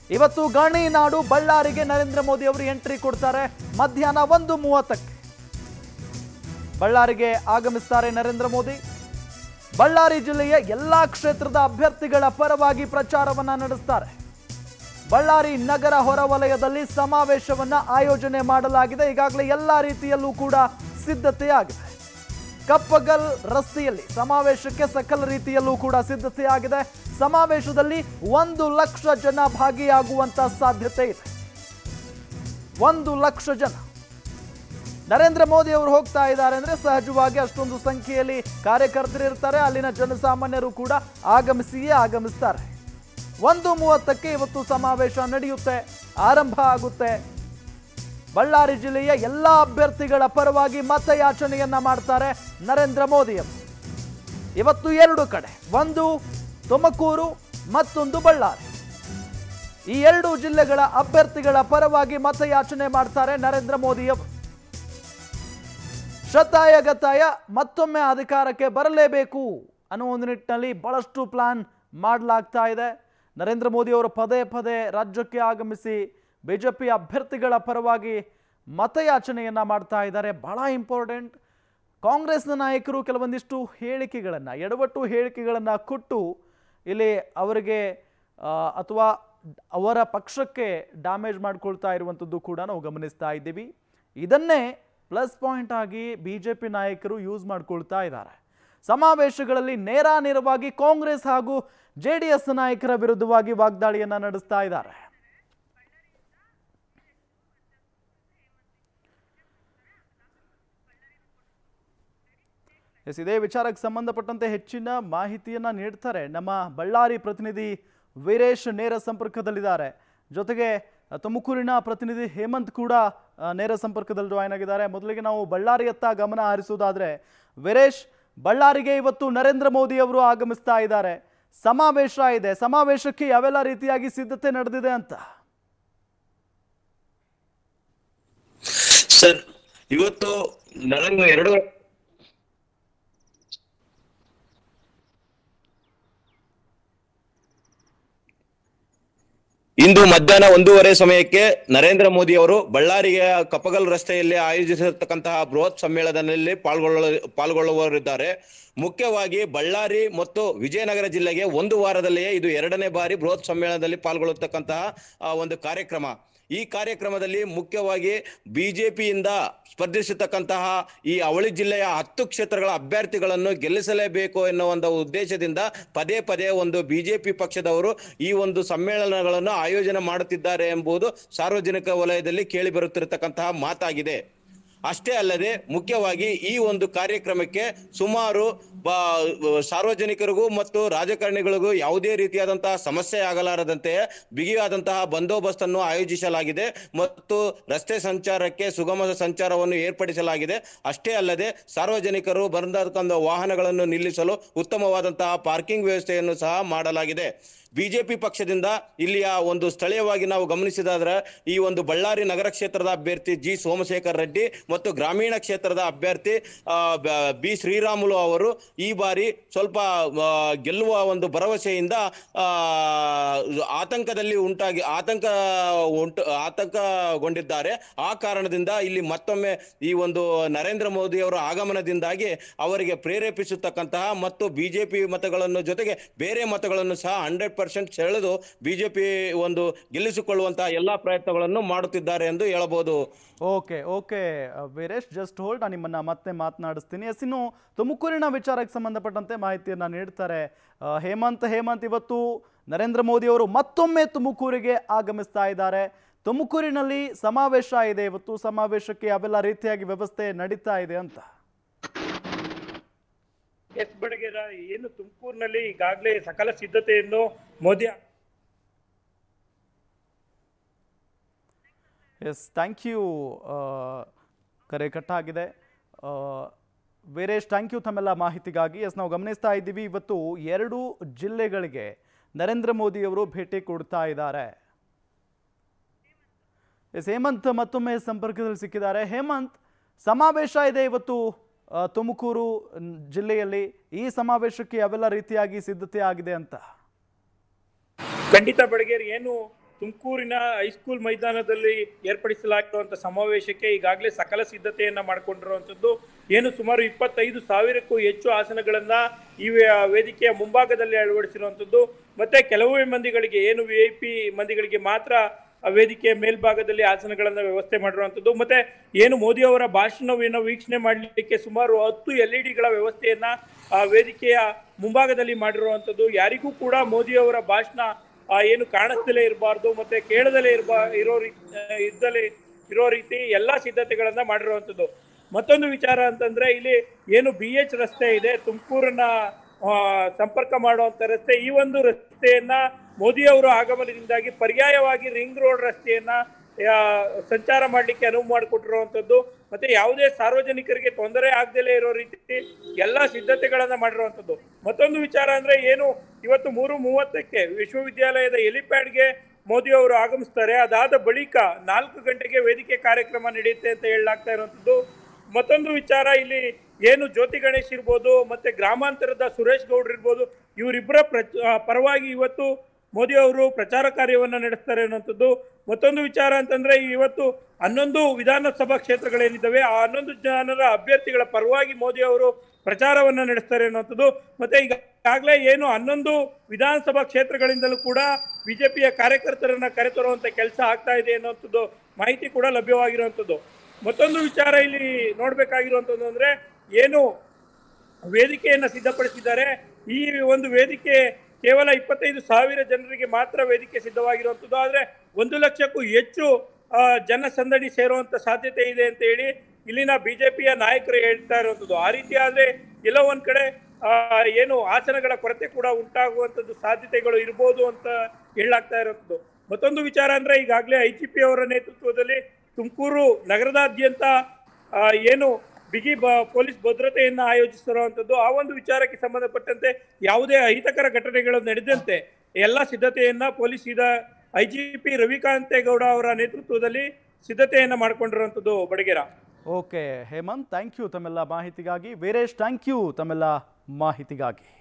ಇವತ್ತು ಗಣಿ ನಾಡು ಬಳ್ಳಾರಿಗೆ ನರೇಂದ್ರ ಮೋದಿ ಅವರು ಎಂಟ್ರಿ ಕೊಡ್ತಾರೆ ಮಧ್ಯಾಹ್ನ ಒಂದು ಮೂವತ್ತಕ್ಕೆ ಬಳ್ಳಾರಿಗೆ ಆಗಮಿಸ್ತಾರೆ ನರೇಂದ್ರ ಮೋದಿ ಬಳ್ಳಾರಿ ಜಿಲ್ಲೆಯ ಎಲ್ಲಾ ಕ್ಷೇತ್ರದ ಅಭ್ಯರ್ಥಿಗಳ ಪರವಾಗಿ ಪ್ರಚಾರವನ್ನ ನಡೆಸ್ತಾರೆ ಬಳ್ಳಾರಿ ನಗರ ಹೊರವಲಯದಲ್ಲಿ ಸಮಾವೇಶವನ್ನ ಆಯೋಜನೆ ಮಾಡಲಾಗಿದೆ ಈಗಾಗಲೇ ಎಲ್ಲಾ ರೀತಿಯಲ್ಲೂ ಕೂಡ ಸಿದ್ಧತೆಯಾಗಿದೆ ಕಪ್ಪಗಲ್ ರಸ್ತೆಯಲ್ಲಿ ಸಮಾವೇಶಕ್ಕೆ ಸಕಲ ರೀತಿಯಲ್ಲೂ ಕೂಡ ಸಿದ್ಧತೆಯಾಗಿದೆ ಸಮಾವೇಶದಲ್ಲಿ ಒಂದು ಲಕ್ಷ ಜನ ಭಾಗಿಯಾಗುವಂತ ಸಾಧ್ಯತೆ ಇದೆ ಒಂದು ಲಕ್ಷ ಜನ ನರೇಂದ್ರ ಮೋದಿ ಅವರು ಹೋಗ್ತಾ ಇದ್ದಾರೆ ಅಂದ್ರೆ ಸಹಜವಾಗಿ ಅಷ್ಟೊಂದು ಸಂಖ್ಯೆಯಲ್ಲಿ ಕಾರ್ಯಕರ್ತರು ಇರ್ತಾರೆ ಅಲ್ಲಿನ ಜನಸಾಮಾನ್ಯರು ಕೂಡ ಆಗಮಿಸಿಯೇ ಆಗಮಿಸ್ತಾರೆ ಒಂದು ಮೂವತ್ತಕ್ಕೆ ಇವತ್ತು ಸಮಾವೇಶ ನಡೆಯುತ್ತೆ ಆರಂಭ ಆಗುತ್ತೆ ಬಳ್ಳಾರಿ ಜಿಲ್ಲೆಯ ಎಲ್ಲ ಅಭ್ಯರ್ಥಿಗಳ ಪರವಾಗಿ ಮತಯಾಚನೆಯನ್ನ ಮಾಡ್ತಾರೆ ನರೇಂದ್ರ ಮೋದಿ ಅವರು ಇವತ್ತು ಎರಡು ಕಡೆ ಒಂದು ತುಮಕೂರು ಮತ್ತೊಂದು ಬಳ್ಳಾರಿ ಈ ಎರಡು ಜಿಲ್ಲೆಗಳ ಅಭ್ಯರ್ಥಿಗಳ ಪರವಾಗಿ ಮತಯಾಚನೆ ಮಾಡ್ತಾರೆ ನರೇಂದ್ರ ಮೋದಿ ಅವರು ಶತಾಯ ಗತಾಯ ಮತ್ತೊಮ್ಮೆ ಅಧಿಕಾರಕ್ಕೆ ಬರಲೇಬೇಕು ಅನ್ನೋ ಒಂದು ನಿಟ್ಟಿನಲ್ಲಿ ಬಹಳಷ್ಟು ಪ್ಲಾನ್ ಮಾಡಲಾಗ್ತಾ ಇದೆ ನರೇಂದ್ರ ಮೋದಿ ಅವರು ಪದೇ ಪದೇ ರಾಜ್ಯಕ್ಕೆ ಆಗಮಿಸಿ ಬಿಜೆಪಿ ಅಭ್ಯರ್ಥಿಗಳ ಪರವಾಗಿ ಮತಯಾಚನೆಯನ್ನ ಮಾಡ್ತಾ ಇದ್ದಾರೆ ಬಹಳ ಇಂಪಾರ್ಟೆಂಟ್ ಕಾಂಗ್ರೆಸ್ನ ನಾಯಕರು ಕೆಲವೊಂದಿಷ್ಟು ಹೇಳಿಕೆಗಳನ್ನು ಎಡವಟ್ಟು ಹೇಳಿಕೆಗಳನ್ನು ಕೊಟ್ಟು ಇಲ್ಲಿ ಅವರಿಗೆ ಆ, ಅಥವಾ ಅವರ ಪಕ್ಷಕ್ಕೆ ಡ್ಯಾಮೇಜ್ ಮಾಡ್ಕೊಳ್ತಾ ಇರುವಂಥದ್ದು ಕೂಡ ನಾವು ಗಮನಿಸ್ತಾ ಇದ್ದೀವಿ ಇದನ್ನೇ ಪ್ಲಸ್ ಪಾಯಿಂಟ್ ಆಗಿ ಬಿ ಜೆ ಪಿ ನಾಯಕರು ಯೂಸ್ ಮಾಡ್ಕೊಳ್ತಾ ಇದ್ದಾರೆ ಸಮಾವೇಶಗಳಲ್ಲಿ ನೇರಾನೇರವಾಗಿ ಕಾಂಗ್ರೆಸ್ ಹಾಗೂ ಜೆ ಡಿ ಎಸ್ ನಾಯಕರ ವಿರುದ್ಧವಾಗಿ ವಾಗ್ದಾಳಿಯನ್ನ ನಡೆಸ್ತಾ ಇದ್ದಾರೆ ಎಸ್ ಇದೇ ವಿಚಾರಕ್ಕೆ ಸಂಬಂಧಪಟ್ಟಂತೆ ಹೆಚ್ಚಿನ ಮಾಹಿತಿಯನ್ನ ನೀಡ್ತಾರೆ ನಮ್ಮ ಬಳ್ಳಾರಿ ಪ್ರತಿನಿಧಿ ವೀರೇಶ್ ನೇರ ಸಂಪರ್ಕದಲ್ಲಿದ್ದಾರೆ ಜೊತೆಗೆ ಅ, ತುಮಕೂರಿನ ಪ್ರತಿನಿಧಿ ಹೇಮಂತ್ ಕೂಡ ಅ, ನೇರ ಸಂಪರ್ಕದಲ್ಲಿ ಜಾಯ್ನ್ ಆಗಿದ್ದಾರೆ ಮೊದಲಿಗೆ ನಾವು ಬಳ್ಳಾರಿಯತ್ತ ಗಮನ ಹರಿಸುವುದಾದ್ರೆ ವೀರೇಶ್ ಬಳ್ಳಾರಿಗೆ ಇವತ್ತು ನರೇಂದ್ರ ಮೋದಿ ಅವರು ಆಗಮಿಸ್ತಾ ಇದ್ದಾರೆ ಸಮಾವೇಶ ಇದೆ ಸಮಾವೇಶಕ್ಕೆ ಯಾವೆಲ್ಲ ರೀತಿಯಾಗಿ ಸಿದ್ಧತೆ ನಡೆದಿದೆ ಅಂತ ಸರ್ ಇವತ್ತು ನನಗೆ ಎರಡು ಇಂದು ಮಧ್ಯಾಹ್ನ ಒಂದೂವರೆ ಸಮಯಕ್ಕೆ ನರೇಂದ್ರ ಮೋದಿ ಅವರು ಬಳ್ಳಾರಿಯ ಕಪ್ಪಗಲ್ ರಸ್ತೆಯಲ್ಲಿ ಆಯೋಜಿಸಿರ್ತಕ್ಕಂತಹ ಬೃಹತ್ ಸಮ್ಮೇಳನದಲ್ಲಿ ಪಾಲ್ಗೊಳ್ಳ ಪಾಲ್ಗೊಳ್ಳುವವರಿದ್ದಾರೆ ಮುಖ್ಯವಾಗಿ ಬಳ್ಳಾರಿ ಮತ್ತು ವಿಜಯನಗರ ಜಿಲ್ಲೆಗೆ ಒಂದು ವಾರದಲ್ಲಿಯೇ ಇದು ಎರಡನೇ ಬಾರಿ ಬೃಹತ್ ಸಮ್ಮೇಳನದಲ್ಲಿ ಪಾಲ್ಗೊಳ್ಳತಕ್ಕಂತಹ ಆ, ಒಂದು ಕಾರ್ಯಕ್ರಮ ಈ ಕಾರ್ಯಕ್ರಮದಲ್ಲಿ ಮುಖ್ಯವಾಗಿ ಬಿಜೆಪಿಯಿಂದ ಸ್ಪರ್ಧಿಸತಕ್ಕಂತಹ ಈ ಅವಳಿ ಜಿಲ್ಲೆಯ ಹತ್ತು ಕ್ಷೇತ್ರಗಳ ಅಭ್ಯರ್ಥಿಗಳನ್ನು ಗೆಲ್ಲಿಸಲೇಬೇಕು ಎನ್ನುವ ಒಂದು ಉದ್ದೇಶದಿಂದ ಪದೇ ಪದೇ ಒಂದು ಬಿಜೆಪಿ ಪಕ್ಷದವರು ಈ ಒಂದು ಸಮ್ಮೇಳನಗಳನ್ನು ಆಯೋಜನೆ ಮಾಡುತ್ತಿದ್ದಾರೆ ಎಂಬುದು ಸಾರ್ವಜನಿಕ ವಲಯದಲ್ಲಿ ಕೇಳಿ ಬರುತ್ತಿರತಕ್ಕಂತಹ ಮಾತಾಗಿದೆ ಅಷ್ಟೇ ಅಲ್ಲದೆ ಮುಖ್ಯವಾಗಿ ಈ ಒಂದು ಕಾರ್ಯಕ್ರಮಕ್ಕೆ ಸುಮಾರು ಬ- ಸಾರ್ವಜನಿಕರಿಗೂ ಮತ್ತು ರಾಜಕಾರಣಿಗಳಿಗೂ ಯಾವುದೇ ರೀತಿಯಾದಂತಹ ಸಮಸ್ಯೆ ಆಗಲಾರದಂತೆ ಬಿಗಿಯಾದಂತಹ ಬಂದೋಬಸ್ತನ್ನು ಆಯೋಜಿಸಲಾಗಿದೆ ಮತ್ತು ರಸ್ತೆ ಸಂಚಾರಕ್ಕೆ ಸುಗಮ ಸಂಚಾರವನ್ನು ಏರ್ಪಡಿಸಲಾಗಿದೆ ಅಷ್ಟೇ ಅಲ್ಲದೆ ಸಾರ್ವಜನಿಕರು ಬಂದತಕ್ಕಂಥ ವಾಹನಗಳನ್ನು ನಿಲ್ಲಿಸಲು ಉತ್ತಮವಾದಂತಹ ಪಾರ್ಕಿಂಗ್ ವ್ಯವಸ್ಥೆಯನ್ನು ಸಹ ಮಾಡಲಾಗಿದೆ ಬಿಜೆಪಿ ಪಕ್ಷದಿಂದ ಇಲ್ಲಿಯ ಒಂದು ಸ್ಥಳೀಯವಾಗಿ ನಾವು ಗಮನಿಸಿದಾದ್ರೆ ಈ ಒಂದು ಬಳ್ಳಾರಿ ನಗರ ಕ್ಷೇತ್ರದ ಅಭ್ಯರ್ಥಿ ಜಿ ಸೋಮಶೇಖರ್ ರೆಡ್ಡಿ ಮತ್ತು ಗ್ರಾಮೀಣ ಕ್ಷೇತ್ರದ ಅಭ್ಯರ್ಥಿ ಆ, ಬ- ಬಿ ಶ್ರೀರಾಮುಲು ಅವರು ಈ ಬಾರಿ ಸ್ವಲ್ಪ ಆ, ಗೆಲ್ಲುವ ಒಂದು ಭರವಸೆಯಿಂದ ಆ, ಆತಂಕದಲ್ಲಿ ಉಂಟಾಗಿ ಆತಂಕ ಉಂಟು ಆತಂಕಗೊಂಡಿದ್ದಾರೆ ಆ ಕಾರಣದಿಂದ ಇಲ್ಲಿ ಮತ್ತೊಮ್ಮೆ ಈ ಒಂದು ನರೇಂದ್ರ ಮೋದಿ ಅವರ ಆಗಮನದಿಂದಾಗಿ ಅವರಿಗೆ ಪ್ರೇರೇಪಿಸತಕ್ಕಂತಹ ಮತ್ತು ಬಿಜೆಪಿ ಮತಗಳನ್ನು ಜೊತೆಗೆ ಬೇರೆ ಮತಗಳನ್ನು ಸಹ ಹಂಡ್ರೆಡ್ ಪರ್ಸೆಂಟ್ ಸೆಳೆದು ಬಿಜೆಪಿ ಒಂದು ಗೆಲ್ಲಿಸಿಕೊಳ್ಳುವಂತಹ ಎಲ್ಲಾ ಪ್ರಯತ್ನಗಳನ್ನು ಮಾಡುತ್ತಿದ್ದಾರೆ ಎಂದು ಹೇಳಬಹುದು okay okay Veeresh just hold ನಾನು ನಿಮ್ಮನ್ನ ಮತ್ತೆ ಮಾತನಾಡಿಸ್ತೀನಿ ಎಸ್ ಇನ್ನು ತುಮಕೂರಿನ ವಿಚಾರಕ್ಕೆ ಸಂಬಂಧಪಟ್ಟಂತೆ ಮಾಹಿತಿಯನ್ನ ನೀಡ್ತಾರೆ ಆ, ಹೇಮಂತ್ ಹೇಮಂತ್ ಇವತ್ತು ನರೇಂದ್ರ ಮೋದಿ ಅವರು ಮತ್ತೊಮ್ಮೆ ತುಮಕೂರಿಗೆ ಆಗಮಿಸ್ತಾ ಇದ್ದಾರೆ ತುಮಕೂರಿನಲ್ಲಿ ಸಮಾವೇಶ ಇದೆ ಇವತ್ತು ಸಮಾವೇಶಕ್ಕೆ ಯಾವೆಲ್ಲ ರೀತಿಯಾಗಿ ವ್ಯವಸ್ಥೆ ನಡೀತಾ ಇದೆ ಅಂತ ಎಸ್ ಬಡಗೇರ ಏನು ತುಮಕೂರಿನಲ್ಲಿ ಈಗಾಗಲೇ ಸಕಲ ಸಿದ್ಧತೆಯನ್ನು ಮೋದಿ ಎಸ್ ಥ್ಯಾಂಕ್ ಯು ಕರೆ ಕಟ್ಟಾಗಿದೆ ಆ, ವೀರೇಶ್ ಥ್ಯಾಂಕ್ ಯು ತಮ್ಮೆಲ್ಲ ಮಾಹಿತಿಗಾಗಿ ಎಸ್ ನಾವು ಗಮನಿಸ್ತಾ ಇದ್ದೀವಿ ಇವತ್ತು ಎರಡು ಜಿಲ್ಲೆಗಳಿಗೆ ನರೇಂದ್ರ ಮೋದಿಯವರು ಭೇಟಿ ಕೊಡ್ತಾ ಇದ್ದಾರೆ ಎಸ್ ಹೇಮಂತ್ ಮತ್ತೊಮ್ಮೆ ಸಂಪರ್ಕದಲ್ಲಿ ಸಿಕ್ಕಿದ್ದಾರೆ ಹೇಮಂತ್ ಸಮಾವೇಶ ಇದೆ ಇವತ್ತು ಆ, ತುಮಕೂರು ನ್, ಜಿಲ್ಲೆಯಲ್ಲಿ ಈ ಸಮಾವೇಶಕ್ಕೆ ಯಾವೆಲ್ಲ ರೀತಿಯಾಗಿ ಸಿದ್ಧತೆ ಆಗಿದೆ ಅಂತ ಖಂಡಿತ ಬಡಗೇರ್ ಏನು ತುಮಕೂರಿನ ಹೈಸ್ಕೂಲ್ ಮೈದಾನದಲ್ಲಿ ಏರ್ಪಡಿಸಲಾಗಿರುವಂತ ಸಮಾವೇಶಕ್ಕೆ ಈಗಾಗಲೇ ಸಕಲ ಸಿದ್ಧತೆಯನ್ನ ಮಾಡಿಕೊಂಡಿರುವಂತದ್ದು ಏನು ಸುಮಾರು ಇಪ್ಪತ್ತೈದು ಸಾವಿರಕ್ಕೂ ಹೆಚ್ಚು ಆಸನಗಳನ್ನ ಈ ವೇ- ವೇದಿಕೆಯ ಮುಂಭಾಗದಲ್ಲಿ ಅಳವಡಿಸಿರುವಂತದ್ದು ಮತ್ತೆ ಕೆಲವೇ ಮಂದಿಗಳಿಗೆ ಏನು ವಿ ಐ ಪಿ ಮಂದಿಗಳಿಗೆ ಮಾತ್ರ ಆ ವೇದಿಕೆಯ ಮೇಲ್ಭಾಗದಲ್ಲಿ ಆಸನಗಳನ್ನ ವ್ಯವಸ್ಥೆ ಮಾಡಿರುವಂತದ್ದು ಮತ್ತೆ ಏನು ಮೋದಿ ಅವರ ಭಾಷಣವನ್ನು ವೀಕ್ಷಣೆ ಮಾಡಲಿಕ್ಕೆ ಸುಮಾರು ಹತ್ತು ಎಲ್ ಇ ಡಿಗಳ ವ್ಯವಸ್ಥೆಯನ್ನ ಆ ವೇದಿಕೆಯ ಮುಂಭಾಗದಲ್ಲಿ ಮಾಡಿರುವಂತದ್ದು ಯಾರಿಗೂ ಕೂಡ ಮೋದಿ ಅವರ ಭಾಷಣ ಆ, ಏನು ಕಾಣಿಸ್ದಲೇ ಇರಬಾರ್ದು ಮತ್ತೆ ಕೇಳದಲೇ ಇರಬಾ ಇರೋ ರೀ ಆ, ಇದ್ದಲೇ ಇರೋ ರೀತಿ ಎಲ್ಲಾ ಸಿದ್ಧತೆಗಳನ್ನ ಮಾಡಿರುವಂತದ್ದು ಮತ್ತೊಂದು ವಿಚಾರ ಅಂತಂದ್ರೆ ಇಲ್ಲಿ ಏನು ಬಿ ಎಚ್ ರಸ್ತೆ ಇದೆ ತುಮಕೂರನ್ನ ಆ, ಸಂಪರ್ಕ ಮಾಡುವಂತ ರಸ್ತೆ ಈ ಒಂದು ರಸ್ತೆಯನ್ನ ಮೋದಿ ಅವರ ಆಗಮನದಿಂದಾಗಿ ಪರ್ಯಾಯವಾಗಿ ರಿಂಗ್ ರೋಡ್ ರಸ್ತೆಯನ್ನ ಆ, ಸಂಚಾರ ಮಾಡಲಿಕ್ಕೆ ಅನುವು ಮಾಡಿಕೊಟ್ಟಿರುವಂತದ್ದು ಮತ್ತೆ ಯಾವುದೇ ಸಾರ್ವಜನಿಕರಿಗೆ ತೊಂದರೆ ಆಗದಲೇ ಇರೋ ರೀತಿ ಎಲ್ಲಾ ಸಿದ್ಧತೆಗಳನ್ನ ಮಾಡಿರುವಂತದ್ದು ಮತ್ತೊಂದು ವಿಚಾರ ಅಂದ್ರೆ ಏನು ಇವತ್ತು ಮೂರು ಮೂವತ್ತಕ್ಕೆ ವಿಶ್ವವಿದ್ಯಾಲಯದ ಎಲಿಪ್ಯಾಡ್ಗೆ ಮೋದಿ ಅವರು ಆಗಮಿಸ್ತಾರೆ ಅದಾದ ಬಳಿಕ ನಾಲ್ಕು ಗಂಟೆಗೆ ವೇದಿಕೆ ಕಾರ್ಯಕ್ರಮ ನಡೆಯುತ್ತೆ ಅಂತ ಹೇಳಲಾಗ್ತಾ ಇರುವಂತದ್ದು ಮತ್ತೊಂದು ವಿಚಾರ ಇಲ್ಲಿ ಏನು ಜ್ಯೋತಿ ಗಣೇಶ್ ಇರ್ಬೋದು ಮತ್ತೆ ಗ್ರಾಮಾಂತರದ ಸುರೇಶ್ ಗೌಡ್ರು ಇರ್ಬೋದು ಇವರಿಬ್ಬರ ಪ್ರಚ ಆ, ಪರವಾಗಿ ಇವತ್ತು ಮೋದಿ ಅವರು ಪ್ರಚಾರ ಕಾರ್ಯವನ್ನ ನಡೆಸ್ತಾರೆ ಅನ್ನುವಂಥದ್ದು ಮತ್ತೊಂದು ವಿಚಾರ ಅಂತಂದ್ರೆ ಇವತ್ತು ಹನ್ನೊಂದು ವಿಧಾನಸಭಾ ಕ್ಷೇತ್ರಗಳೇನಿದ್ದಾವೆ ಆ ಹನ್ನೊಂದು ಜನರ ಅಭ್ಯರ್ಥಿಗಳ ಪರವಾಗಿ ಮೋದಿ ಅವರು ಪ್ರಚಾರವನ್ನ ನಡೆಸ್ತಾರೆ ಅನ್ನುವಂಥದ್ದು ಮತ್ತೆ ಈಗಾಗಲೇ ಏನು ಹನ್ನೊಂದು ವಿಧಾನಸಭಾ ಕ್ಷೇತ್ರಗಳಿಂದಲೂ ಕೂಡ ಬಿಜೆಪಿಯ ಕಾರ್ಯಕರ್ತರನ್ನ ಕರೆತರುವಂತ ಕೆಲಸ ಆಗ್ತಾ ಇದೆ ಅನ್ನುವಂಥದ್ದು ಮಾಹಿತಿ ಕೂಡ ಲಭ್ಯವಾಗಿರುವಂಥದ್ದು ಮತ್ತೊಂದು ವಿಚಾರ ಇಲ್ಲಿ ನೋಡ್ಬೇಕಾಗಿರುವಂಥದ್ದು ಅಂದ್ರೆ ಏನು ವೇದಿಕೆಯನ್ನ ಸಿದ್ಧಪಡಿಸಿದ್ದಾರೆ ಈ ಒಂದು ವೇದಿಕೆ ಕೇವಲ ಇಪ್ಪತ್ತೈದು ಸಾವಿರ ಜನರಿಗೆ ಮಾತ್ರ ವೇದಿಕೆ ಸಿದ್ಧವಾಗಿರುವಂಥದ್ದು ಆದ್ರೆ ಒಂದು ಲಕ್ಷಕ್ಕೂ ಹೆಚ್ಚು ಆ, ಜನಸಂದಣಿ ಸೇರುವಂತ ಸಾಧ್ಯತೆ ಇದೆ ಅಂತ ಹೇಳಿ ಇಲ್ಲಿನ ಬಿಜೆಪಿಯ ನಾಯಕರು ಹೇಳ್ತಾ ಇರುವಂಥದ್ದು ಆ ರೀತಿ ಆದ್ರೆ ಎಲ್ಲೋ ಒಂದ್ ಕಡೆ ಆ, ಏನು ಆಸನಗಳ ಕೊರತೆ ಕೂಡ ಉಂಟಾಗುವಂಥದ್ದು ಸಾಧ್ಯತೆಗಳು ಇರ್ಬೋದು ಅಂತ ಹೇಳಲಾಗ್ತಾ ಇರುವಂಥದ್ದು ಮತ್ತೊಂದು ವಿಚಾರ ಅಂದ್ರೆ ಈಗಾಗಲೇ ಐ ಜಿ ಪಿ ಅವರ ನೇತೃತ್ವದಲ್ಲಿ ತುಮಕೂರು ನಗರದಾದ್ಯಂತ ಆ, ಏನು ಬಿಗಿ ಬ ಪೊಲೀಸ್ ಭದ್ರತೆಯನ್ನು ಆಯೋಜಿಸಿರುವಂಥದ್ದು ಆ ಒಂದು ವಿಚಾರಕ್ಕೆ ಸಂಬಂಧಪಟ್ಟಂತೆ ಯಾವುದೇ ಅಹಿತಕರ ಘಟನೆಗಳು ನಡೆದಂತೆ ಎಲ್ಲ ಸಿದ್ಧತೆಯನ್ನ ಪೊಲೀಸ್ ಇದ ಐ ಜಿ ಪಿ ರವಿಕಾಂತೇಗೌಡ ಅವರ ನೇತೃತ್ವದಲ್ಲಿ ಸಿದ್ಧತೆಯನ್ನ ಮಾಡ್ಕೊಂಡಿರುವಂಥದ್ದು Badagera okay Hemanth thank you ತಮ್ಮೆಲ್ಲ ಮಾಹಿತಿಗಾಗಿ ವೀರೇಶ್ ಥ್ಯಾಂಕ್ ಯು ತಮ್ಮೆಲ್ಲ ಮಾಹಿತಿಗಾಗಿ